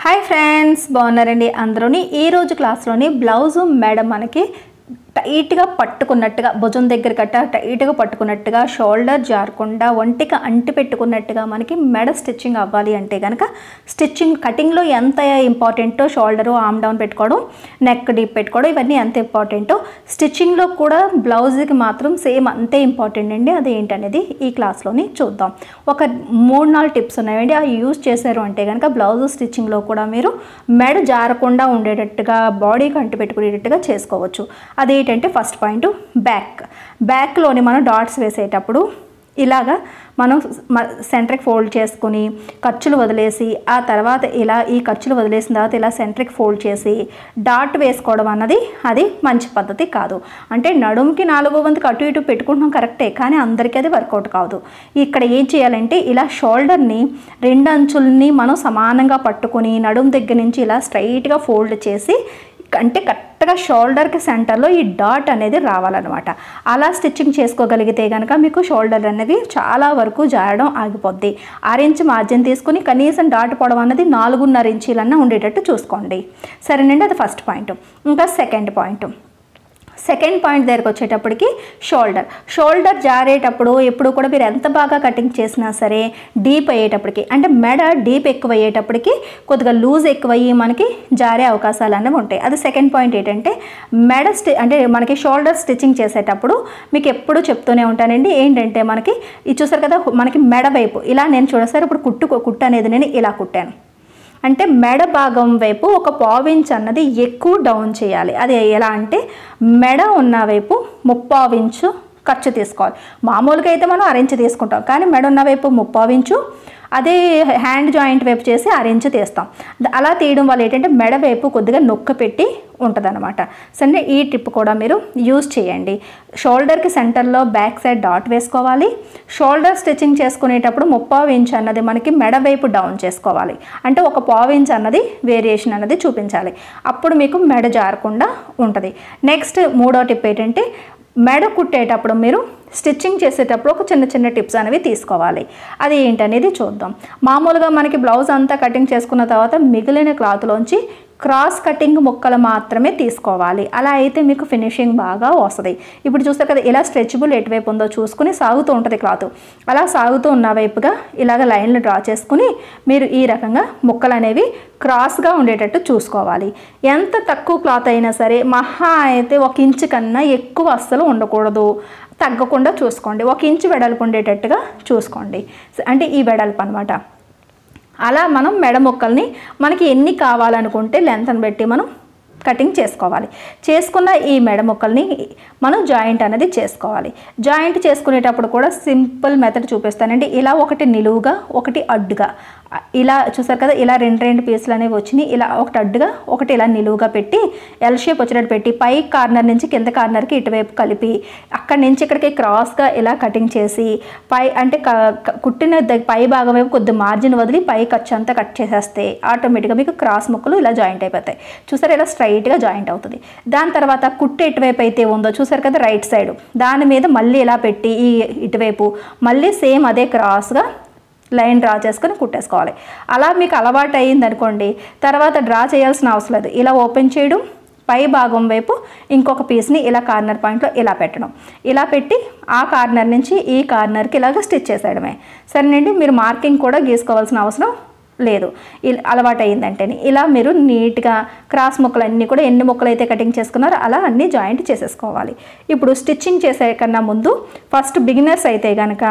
hi friends బాగున్నారండి అందరూని ఈ రోజు క్లాస్లోని బ్లౌజ్ మేడం మనకి టైట్గా పట్టుకున్నట్టుగా భుజం దగ్గర కట్ట టైట్గా పట్టుకున్నట్టుగా షోల్డర్ జారకుండా ఒంటికి అంటి పెట్టుకున్నట్టుగా మనకి మెడ స్టిచ్చింగ్ అవ్వాలి అంటే కనుక స్టిచ్చింగ్ కటింగ్లో ఎంత ఇంపార్టెంటో షోల్డరు ఆమ్ డౌన్ పెట్టుకోవడం నెక్ డీప్ పెట్టుకోవడం ఇవన్నీ ఎంత ఇంపార్టెంటో స్టిచ్చింగ్లో కూడా బ్లౌజ్కి మాత్రం సేమ్ అంతే ఇంపార్టెంట్ అండి అది ఏంటనేది ఈ క్లాస్లోని చూద్దాం ఒక మూడు నాలుగు టిప్స్ ఉన్నాయండి అవి యూజ్ చేశారు అంటే కనుక బ్లౌజ్ స్టిచ్చింగ్లో కూడా మీరు మెడ జారకుండా ఉండేటట్టుగా బాడీకి అంటి పెట్టుకునేటట్టుగా చేసుకోవచ్చు అదేంటంటే ఫస్ట్ పాయింట్ బ్యాక్ బ్యాక్లోని మనం డాట్స్ వేసేటప్పుడు ఇలాగా మనం సెంట్రిక్ ఫోల్డ్ చేసుకుని ఖర్చులు వదిలేసి ఆ తర్వాత ఇలా ఈ ఖర్చులు వదిలేసిన తర్వాత ఇలా సెంట్రిక్ ఫోల్డ్ చేసి డాట్ వేసుకోవడం అన్నది అది మంచి పద్ధతి కాదు అంటే నడుముకి నాలుగో వంతుకు అటు ఇటు పెట్టుకుంటున్నాం కరెక్టే కానీ అందరికీ అది వర్కౌట్ కాదు ఇక్కడ ఏం చేయాలంటే ఇలా షోల్డర్ని రెండు అంచుల్ని మనం సమానంగా పట్టుకొని నడుము దగ్గర నుంచి ఇలా స్ట్రైట్గా ఫోల్డ్ చేసి అంటే కరెక్ట్గా షోల్డర్కి సెంటర్లో ఈ డాట్ అనేది రావాలన్నమాట అలా స్టిచ్చింగ్ చేసుకోగలిగితే కనుక మీకు షోల్డర్ అనేది చాలా వరకు జారడం ఆగిపోద్ది ఇంచ్ మార్జిన్ తీసుకుని కనీసం డాట్ పొడవు అన్నది నాలుగున్నర ఇంచీలన్నా ఉండేటట్టు చూసుకోండి సరేనండి అది ఫస్ట్ పాయింట్ ఇంకా సెకండ్ పాయింట్ సెకండ్ పాయింట్ దగ్గరకు వచ్చేటప్పటికి షోల్డర్ షోల్డర్ జారేటప్పుడు ఎప్పుడు కూడా మీరు ఎంత బాగా కటింగ్ చేసినా సరే డీప్ అయ్యేటప్పటికి అంటే మెడ డీప్ ఎక్కువ అయ్యేటప్పటికి కొద్దిగా లూజ్ ఎక్కువయ్యి మనకి జారే అవకాశాలు అనేవి ఉంటాయి అది సెకండ్ పాయింట్ ఏంటంటే మెడ స్టి అంటే మనకి షోల్డర్ స్టిచ్చింగ్ చేసేటప్పుడు మీకు ఎప్పుడు చెప్తూనే ఉంటానండి ఏంటంటే మనకి ఇది చూసారు కదా మనకి మెడ వైపు ఇలా నేను చూడసారి ఇప్పుడు కుట్టు కుట్టు అనేది నేను ఇలా కుట్టాను అంటే మెడ భాగం వైపు ఒక పావించ్ అన్నది ఎక్కువ డౌన్ చేయాలి అది ఎలా అంటే మెడ ఉన్న వైపు ముప్పావించు ఖర్చు తీసుకోవాలి మామూలుగా అయితే మనం అరెంజ్ తీసుకుంటాం కానీ మెడ ఉన్న వైపు ముప్పావించు అదే హ్యాండ్ జాయింట్ వైపు చేసి అరెంజ్ తీస్తాం అలా తీయడం వల్ల ఏంటంటే మెడ వైపు కొద్దిగా నొక్క పెట్టి ఉంటుందన్నమాట సరే ఈ టిప్ కూడా మీరు యూజ్ చేయండి షోల్డర్కి సెంటర్లో బ్యాక్ సైడ్ డాట్ వేసుకోవాలి షోల్డర్ స్టిచ్చింగ్ చేసుకునేటప్పుడు ముప్పావు ఇంచ్ అన్నది మనకి మెడ వైపు డౌన్ చేసుకోవాలి అంటే ఒక పావు ఇంచ్ అన్నది వేరియేషన్ అన్నది చూపించాలి అప్పుడు మీకు మెడ జారకుండా ఉంటుంది నెక్స్ట్ మూడో టిప్ ఏంటంటే మెడ కుట్టేటప్పుడు మీరు స్టిచ్చింగ్ చేసేటప్పుడు ఒక చిన్న చిన్న టిప్స్ అనేవి తీసుకోవాలి అది ఏంటనేది చూద్దాం మామూలుగా మనకి బ్లౌజ్ అంతా కటింగ్ చేసుకున్న తర్వాత మిగిలిన క్లాత్లోంచి క్రాస్ కటింగ్ ముక్కలు మాత్రమే తీసుకోవాలి అలా అయితే మీకు ఫినిషింగ్ బాగా వస్తుంది ఇప్పుడు చూస్తారు కదా ఇలా స్ట్రెచబుల్ ఎటువైపు ఉందో చూసుకుని సాగుతూ ఉంటుంది క్లాత్ అలా సాగుతూ ఉన్న వైపుగా ఇలాగ లైన్లు డ్రా చేసుకుని మీరు ఈ రకంగా ముక్కలు అనేవి క్రాస్గా ఉండేటట్టు చూసుకోవాలి ఎంత తక్కువ క్లాత్ అయినా సరే మహా అయితే ఒక ఇంచు కన్నా ఎక్కువ అస్సలు ఉండకూడదు తగ్గకుండా చూసుకోండి ఒక ఇంచు వెడల్పు ఉండేటట్టుగా చూసుకోండి అంటే ఈ వెడల్పు అనమాట అలా మనం మెడ ముక్కల్ని మనకి ఎన్ని కావాలనుకుంటే లెంత్ని బట్టి మనం కటింగ్ చేసుకోవాలి చేసుకున్న ఈ మెడ ముక్కల్ని మనం జాయింట్ అనేది చేసుకోవాలి జాయింట్ చేసుకునేటప్పుడు కూడా సింపుల్ మెథడ్ చూపిస్తానండి ఇలా ఒకటి నిలువుగా ఒకటి అడ్డుగా ఇలా చూసారు కదా ఇలా రెండు రెండు పీసులు అనేవి వచ్చినాయి ఇలా ఒకటి అడ్డుగా ఒకటి ఇలా నిలువుగా పెట్టి ఎల్ షేప్ వచ్చినట్టు పెట్టి పై కార్నర్ నుంచి కింద కార్నర్కి ఇటువైపు కలిపి అక్కడి నుంచి ఇక్కడికి క్రాస్గా ఇలా కటింగ్ చేసి పై అంటే కుట్టిన పై భాగం వైపు కొద్ది మార్జిన్ వదిలి పై ఖర్చు అంతా కట్ చేసేస్తే ఆటోమేటిక్గా మీకు క్రాస్ ముక్కలు ఇలా జాయింట్ అయిపోతాయి చూసారు ఇలా స్ట్రైట్గా జాయింట్ అవుతుంది దాని తర్వాత కుట్టు ఎటువైపు అయితే ఉందో చూసారు కదా రైట్ సైడ్ దాని మీద మళ్ళీ ఇలా పెట్టి ఈ ఇటువైపు మళ్ళీ సేమ్ అదే క్రాస్గా లైన్ డ్రా చేసుకొని కుట్టేసుకోవాలి అలా మీకు అలవాటు అయ్యింది అనుకోండి తర్వాత డ్రా చేయాల్సిన అవసరం లేదు ఇలా ఓపెన్ చేయడం పై భాగం వైపు ఇంకొక పీస్ని ఇలా కార్నర్ పాయింట్లో ఇలా పెట్టడం ఇలా పెట్టి ఆ కార్నర్ నుంచి ఈ కార్నర్కి ఇలాగ స్టిచ్ చేసేయడమే సరేనండి మీరు మార్కింగ్ కూడా గీసుకోవాల్సిన అవసరం లేదు అలవాటు అయిందంటేనే ఇలా మీరు నీట్గా క్రాస్ ముక్కలు అన్నీ కూడా ఎన్ని ముక్కలు అయితే కటింగ్ చేసుకున్నారో అలా అన్నీ జాయింట్ చేసేసుకోవాలి ఇప్పుడు స్టిచ్చింగ్ చేసే కన్నా ముందు ఫస్ట్ బిగినర్స్ అయితే కనుక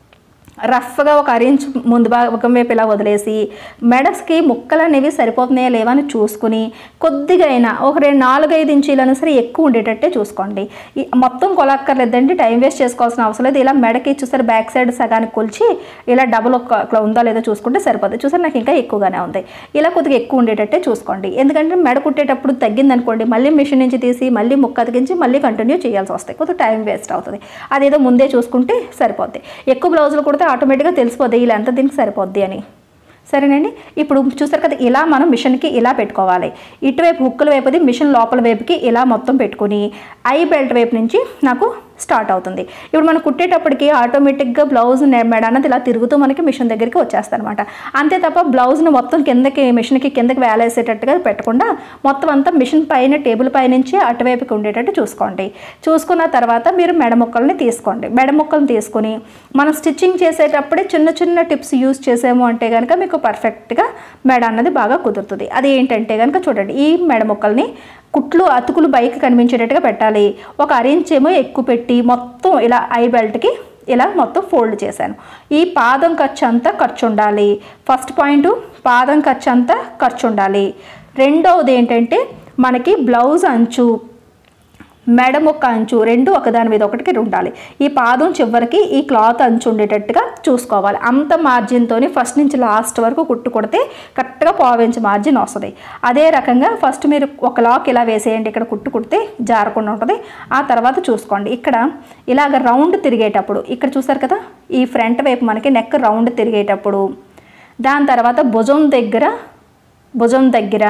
రఫ్గా ఒక అరేంజ్ ముందు భాగం వైపు ఇలా వదిలేసి మెడస్కి ముక్కలు అనేవి సరిపోతున్నాయా లేవా అని చూసుకుని కొద్దిగా అయినా ఒక రెండు నాలుగైదు ఇంచీలైనా సరే ఎక్కువ ఉండేటట్టే చూసుకోండి ఈ మొత్తం కొలక్కర్లేదండి టైం వేస్ట్ చేసుకోవాల్సిన అవసరం లేదు ఇలా మెడకి చూసారు బ్యాక్ సైడ్ సగానికి కొలిచి ఇలా డబుల్ ఒక ఉందా లేదో చూసుకుంటే సరిపోతుంది చూసారు నాకు ఇంకా ఎక్కువగానే ఉంది ఇలా కొద్దిగా ఎక్కువ ఉండేటట్టే చూసుకోండి ఎందుకంటే మెడ కుట్టేటప్పుడు తగ్గిందనుకోండి మళ్ళీ మిషన్ నుంచి తీసి మళ్ళీ ముక్క అతికించి మళ్ళీ కంటిన్యూ చేయాల్సి వస్తాయి కొద్దిగా టైం వేస్ట్ అవుతుంది అదేదో ముందే చూసుకుంటే సరిపోద్ది ఎక్కువ బ్లౌజులు కుడితే ఆటోమేటిక్గా తెలిసిపోద్ది ఇలా ఎంత దీనికి సరిపోద్ది అని సరేనండి ఇప్పుడు చూసారు కదా ఇలా మనం మిషన్కి ఇలా పెట్టుకోవాలి ఇటువైపు హుక్కుల వైపుది మిషన్ లోపల వైపుకి ఇలా మొత్తం పెట్టుకుని ఐ బెల్ట్ వైపు నుంచి నాకు స్టార్ట్ అవుతుంది ఇప్పుడు మనం కుట్టేటప్పటికి ఆటోమేటిక్గా బ్లౌజ్ మెడ అన్నది ఇలా తిరుగుతూ మనకి మిషన్ దగ్గరికి వచ్చేస్తుంది అనమాట అంతే తప్ప బ్లౌజ్ను మొత్తం కిందకి మిషన్కి కిందకి వేలేసేటట్టుగా పెట్టకుండా మొత్తం అంతా మిషన్ పైన టేబుల్ పై నుంచి అటువైపుకి ఉండేటట్టు చూసుకోండి చూసుకున్న తర్వాత మీరు మెడ ముక్కల్ని తీసుకోండి మెడ ముక్కల్ని తీసుకొని మనం స్టిచ్చింగ్ చేసేటప్పుడే చిన్న చిన్న టిప్స్ యూస్ చేసాము అంటే కనుక మీకు పర్ఫెక్ట్గా మెడ అన్నది బాగా కుదురుతుంది అది ఏంటంటే కనుక చూడండి ఈ మెడ ముక్కల్ని కుట్లు అతుకులు బైక్ కనిపించేటట్టుగా పెట్టాలి ఒక అరేంజ్ ఏమో ఎక్కువ పెట్టి మొత్తం ఇలా ఐ బెల్ట్కి ఇలా మొత్తం ఫోల్డ్ చేశాను ఈ పాదం ఖర్చు అంతా ఖర్చు ఉండాలి ఫస్ట్ పాయింట్ పాదం ఖర్చు అంతా ఖర్చు ఉండాలి రెండవది ఏంటంటే మనకి బ్లౌజ్ అంచు మెడ ముక్క అంచు రెండు ఒకదాని మీద ఒకటికి ఉండాలి ఈ పాదం చివరికి ఈ క్లాత్ అంచు ఉండేటట్టుగా చూసుకోవాలి అంత మార్జిన్తో ఫస్ట్ నుంచి లాస్ట్ వరకు కుట్టు కొడితే కరెక్ట్గా పావించి మార్జిన్ వస్తుంది అదే రకంగా ఫస్ట్ మీరు ఒక లాక్ ఇలా వేసేయండి ఇక్కడ కుట్టు కుడితే జారకుండా ఉంటుంది ఆ తర్వాత చూసుకోండి ఇక్కడ ఇలాగ రౌండ్ తిరిగేటప్పుడు ఇక్కడ చూసారు కదా ఈ ఫ్రంట్ వైపు మనకి నెక్ రౌండ్ తిరిగేటప్పుడు దాని తర్వాత భుజం దగ్గర భుజం దగ్గర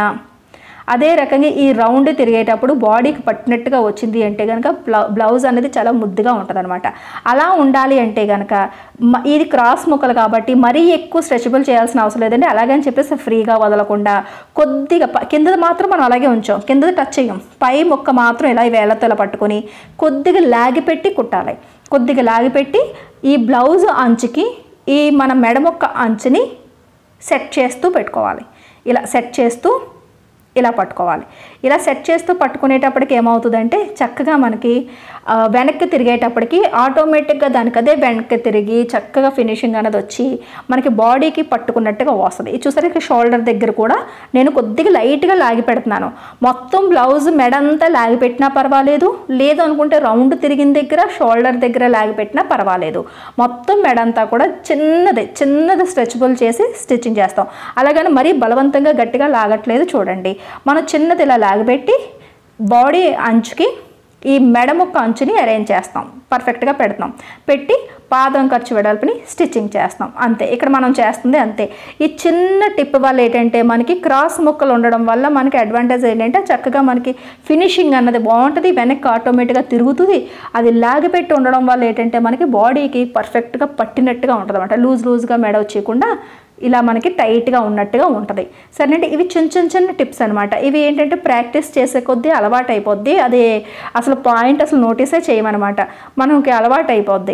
అదే రకంగా ఈ రౌండ్ తిరిగేటప్పుడు బాడీకి పట్టినట్టుగా వచ్చింది అంటే కనుక బ్లౌ బ్లౌజ్ అనేది చాలా ముద్దుగా ఉంటుంది అనమాట అలా ఉండాలి అంటే కనుక మ- ఇది క్రాస్ ముక్కలు కాబట్టి మరీ ఎక్కువ స్ట్రెచబుల్ చేయాల్సిన అవసరం లేదండి అలాగని చెప్పేసి ఫ్రీగా వదలకుండా కొద్దిగా ప- కిందది మాత్రం మనం అలాగే ఉంచాం కిందది టచ్ చేయం పై ముక్క మాత్రం ఇలా వేళ్ళతో ఇలా పట్టుకొని కొద్దిగా లాగి పెట్టి కుట్టాలి కొద్దిగా లాగి పెట్టి ఈ బ్లౌజ్ అంచుకి ఈ మన మెడ ముక్క అంచుని సెట్ చేస్తూ పెట్టుకోవాలి ఇలా సెట్ చేస్తూ ఇలా పట్టుకోవాలి ఇలా సెట్ చేస్తూ పట్టుకునేటప్పటికి ఏమవుతుందంటే చక్కగా మనకి ఆ, వెనక్కి తిరిగేటప్పటికి ఆటోమేటిక్గా దానికి అదే వెనక్కి తిరిగి చక్కగా ఫినిషింగ్ అనేది వచ్చి మనకి బాడీకి పట్టుకున్నట్టుగా వస్తుంది ఇది చూసారు ఇక్కడ షోల్డర్ దగ్గర కూడా నేను కొద్దిగా లైట్గా లాగి పెడుతున్నాను మొత్తం బ్లౌజ్ మెడంతా లాగి పెట్టినా పర్వాలేదు లేదు అనుకుంటే రౌండ్ తిరిగిన దగ్గర షోల్డర్ దగ్గర లాగి పెట్టినా పర్వాలేదు మొత్తం మెడంతా కూడా చిన్నది చిన్నది స్ట్రెచబుల్ చేసి స్టిచ్చింగ్ చేస్తాం అలాగని మరీ బలవంతంగా గట్టిగా లాగట్లేదు చూడండి మనం చిన్నది ఇలా లాగిపెట్టి బాడీ అంచుకి ఈ మెడ ముక్క అంచుని అరేంజ్ చేస్తాం పర్ఫెక్ట్గా పెడతాం పెట్టి పాదం ఖర్చు వెడల్పుని స్టిచ్చింగ్ చేస్తాం అంతే ఇక్కడ మనం చేస్తుంది అంతే ఈ చిన్న టిప్ వల్ల ఏంటంటే మనకి క్రాస్ ముక్కలు ఉండడం వల్ల మనకి అడ్వాంటేజ్ ఏంటంటే చక్కగా మనకి ఫినిషింగ్ అన్నది బాగుంటుంది వెనక్కి ఆటోమేటిక్గా తిరుగుతుంది అది లాగిపెట్టి ఉండడం వల్ల ఏంటంటే మనకి బాడీకి పర్ఫెక్ట్గా పట్టినట్టుగా ఉంటుంది అనమాట లూజ్ లూజ్గా మెడ వచ్చేయకుండా ఇలా మనకి టైట్గా ఉన్నట్టుగా ఉంటుంది సరేనంటే ఇవి చిన్న చిన్న చిన్న టిప్స్ అనమాట ఇవి ఏంటంటే ప్రాక్టీస్ చేసే కొద్దీ అలవాటు అయిపోద్ది అది అసలు పాయింట్ అసలు నోటీసే చేయమన్నమాట మనకి అలవాటు అయిపోద్ది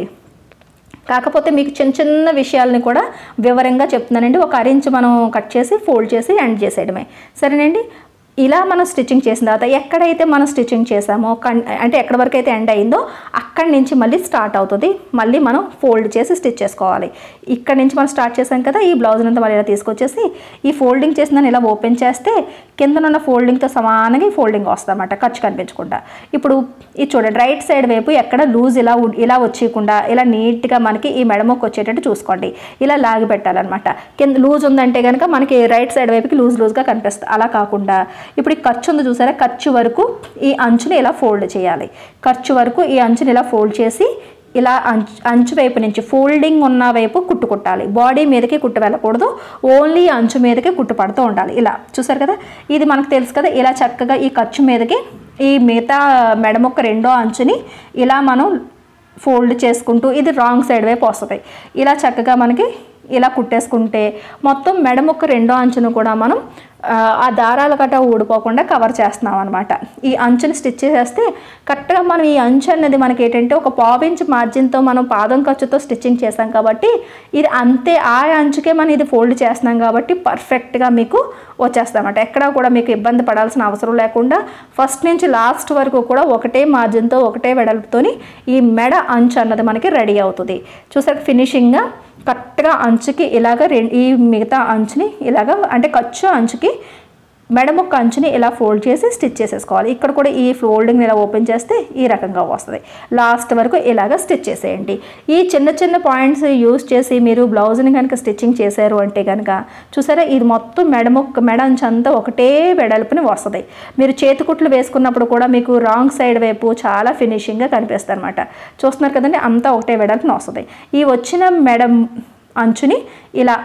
కాకపోతే మీకు చిన్న చిన్న విషయాలని కూడా వివరంగా చెప్తున్నానండి ఒక అరేంజ్ మనం కట్ చేసి ఫోల్డ్ చేసి ఎండ్ చేసేయడమే సరేనండి ఇలా మనం స్టిచ్చింగ్ చేసిన తర్వాత ఎక్కడైతే మనం స్టిచ్చింగ్ చేసామో కన్ అంటే ఎక్కడి వరకు అయితే ఎండ్ అయిందో అక్కడి నుంచి మళ్ళీ స్టార్ట్ అవుతుంది మళ్ళీ మనం ఫోల్డ్ చేసి స్టిచ్ చేసుకోవాలి ఇక్కడ నుంచి మనం స్టార్ట్ చేసాం కదా ఈ బ్లౌజ్ అంతా మళ్ళీ ఇలా తీసుకొచ్చేసి ఈ ఫోల్డింగ్ చేసిన దాన్ని ఇలా ఓపెన్ చేస్తే కిందనున్న ఫోల్డింగ్తో సమానంగా ఈ ఫోల్డింగ్ వస్తుంది అన్నమాట ఖర్చు కనిపించకుండా ఇప్పుడు ఇది చూడండి రైట్ సైడ్ వైపు ఎక్కడ లూజ్ ఇలా ఉ- ఇలా వచ్చేయకుండా ఇలా నీట్గా మనకి ఈ మెడమొక్క వచ్చేటట్టు చూసుకోండి ఇలా లాగి పెట్టాలన్నమాట కింద లూజ్ ఉందంటే కనుక మనకి రైట్ సైడ్ వైపుకి లూజ్ లూజ్గా కనిపిస్తుంది అలా కాకుండా ఇప్పుడు ఈ ఖర్చు ఉంది చూసారా ఖర్చు వరకు ఈ అంచుని ఇలా ఫోల్డ్ చేయాలి ఖర్చు వరకు ఈ అంచుని ఇలా ఫోల్డ్ చేసి ఇలా అంచు అంచు వైపు నుంచి ఫోల్డింగ్ ఉన్న వైపు కుట్టు కుట్టాలి బాడీ మీదకి కుట్టు వెళ్ళకూడదు ఓన్లీ అంచు మీదకి కుట్టు పడుతూ ఉండాలి ఇలా చూసారు కదా ఇది మనకు తెలుసు కదా ఇలా చక్కగా ఈ ఖర్చు మీదకి ఈ మిగతా మెడమొక్క రెండో అంచుని ఇలా మనం ఫోల్డ్ చేసుకుంటూ ఇది రాంగ్ సైడ్ వైపు వస్తుంది ఇలా చక్కగా మనకి ఇలా కుట్టేసుకుంటే మొత్తం మెడముక్క రెండో అంచును కూడా మనం ఆ, ఆ దారాల గట్ట ఊడిపోకుండా కవర్ చేస్తున్నాం అనమాట ఈ అంచుని స్టిచ్ చేసేస్తే కరెక్ట్గా మనం ఈ అంచు అనేది మనకి ఏంటంటే ఒక పావించ్ మార్జిన్తో మనం పాదం ఖర్చుతో స్టిచ్చింగ్ చేస్తాం కాబట్టి ఇది అంతే ఆ అంచుకే మనం ఇది ఫోల్డ్ చేస్తున్నాం కాబట్టి పర్ఫెక్ట్గా మీకు వచ్చేస్తామన్నమాట ఎక్కడా కూడా మీకు ఇబ్బంది పడాల్సిన అవసరం లేకుండా ఫస్ట్ నుంచి లాస్ట్ వరకు కూడా ఒకటే మార్జిన్తో ఒకటే వెడల్పుతోని ఈ మెడ అంచు అన్నది మనకి రెడీ అవుతుంది చూసారు ఫినిషింగ్గా కరెక్ట్గా అంచుకి ఇలాగ రెం ఈ మిగతా అంచుని ఇలాగ అంటే ఖర్చు అంచుకి మెడముక్క అంచుని ఇలా ఫోల్డ్ చేసి స్టిచ్ చేసేసుకోవాలి ఇక్కడ కూడా ఈ ఫోల్డింగ్ ఇలా ఓపెన్ చేస్తే ఈ రకంగా వస్తుంది లాస్ట్ వరకు ఇలాగ స్టిచ్ చేసేయండి ఈ చిన్న చిన్న పాయింట్స్ యూస్ చేసి మీరు బ్లౌజ్ని కనుక స్టిచ్చింగ్ చేశారు అంటే కనుక చూసారా ఇది మొత్తం మెడముక్క మెడ అంచు అంతా ఒకటే వెడల్పుని వస్తుంది మీరు చేతికుట్లు వేసుకున్నప్పుడు కూడా మీకు రాంగ్ సైడ్ వైపు చాలా ఫినిషింగ్గా కనిపిస్తుంది అనమాట చూస్తున్నారు కదండి అంతా ఒకటే వెడల్పుని వస్తుంది ఈ వచ్చిన మెడ అంచుని ఇలా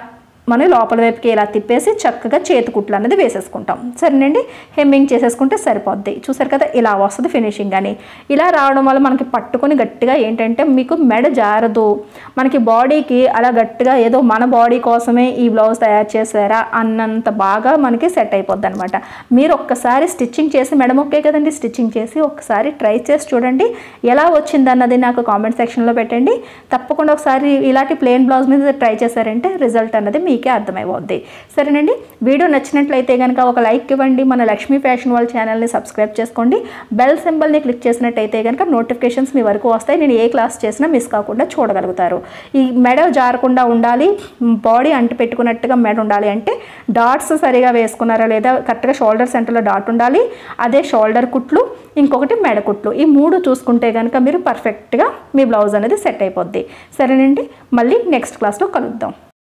మనం లోపల వైపుకి ఇలా తిప్పేసి చక్కగా చేతి కుట్లు అనేది వేసేసుకుంటాం సరేనండి హెమ్మింగ్ చేసేసుకుంటే సరిపోద్ది చూసారు కదా ఇలా వస్తుంది ఫినిషింగ్ అని ఇలా రావడం వల్ల మనకి పట్టుకొని గట్టిగా ఏంటంటే మీకు మెడ జారదు మనకి బాడీకి అలా గట్టిగా ఏదో మన బాడీ కోసమే ఈ బ్లౌజ్ తయారు చేశారా అన్నంత బాగా మనకి సెట్ అయిపోద్ది అనమాట మీరు ఒక్కసారి స్టిచ్చింగ్ చేసి మెడ మొక్కే కదండి స్టిచ్చింగ్ చేసి ఒక్కసారి ట్రై చేసి చూడండి ఎలా వచ్చింది అన్నది నాకు కామెంట్ సెక్షన్లో పెట్టండి తప్పకుండా ఒకసారి ఇలాంటి ప్లెయిన్ బ్లౌజ్ మీద ట్రై చేశారంటే రిజల్ట్ అన్నది మీకే అర్థమైపోద్ది సరేనండి వీడియో నచ్చినట్లయితే కనుక ఒక లైక్ ఇవ్వండి మన లక్ష్మీ ఫ్యాషన్ వాళ్ళ ఛానల్ని సబ్స్క్రైబ్ చేసుకోండి బెల్ సింబల్ని క్లిక్ చేసినట్టయితే కనుక నోటిఫికేషన్స్ మీ వరకు వస్తాయి నేను ఏ క్లాస్ చేసినా మిస్ కాకుండా చూడగలుగుతారు ఈ మెడ జారకుండా ఉండాలి బాడీ అంటి పెట్టుకున్నట్టుగా మెడ ఉండాలి అంటే డాట్స్ సరిగా వేసుకున్నారా లేదా కరెక్ట్గా షోల్డర్ సెంటర్లో డాట్ ఉండాలి అదే షోల్డర్ కుట్లు ఇంకొకటి మెడ కుట్లు ఈ మూడు చూసుకుంటే కనుక మీరు పర్ఫెక్ట్గా మీ బ్లౌజ్ అనేది సెట్ అయిపోద్ది సరేనండి మళ్ళీ నెక్స్ట్ క్లాస్లో కలుద్దాం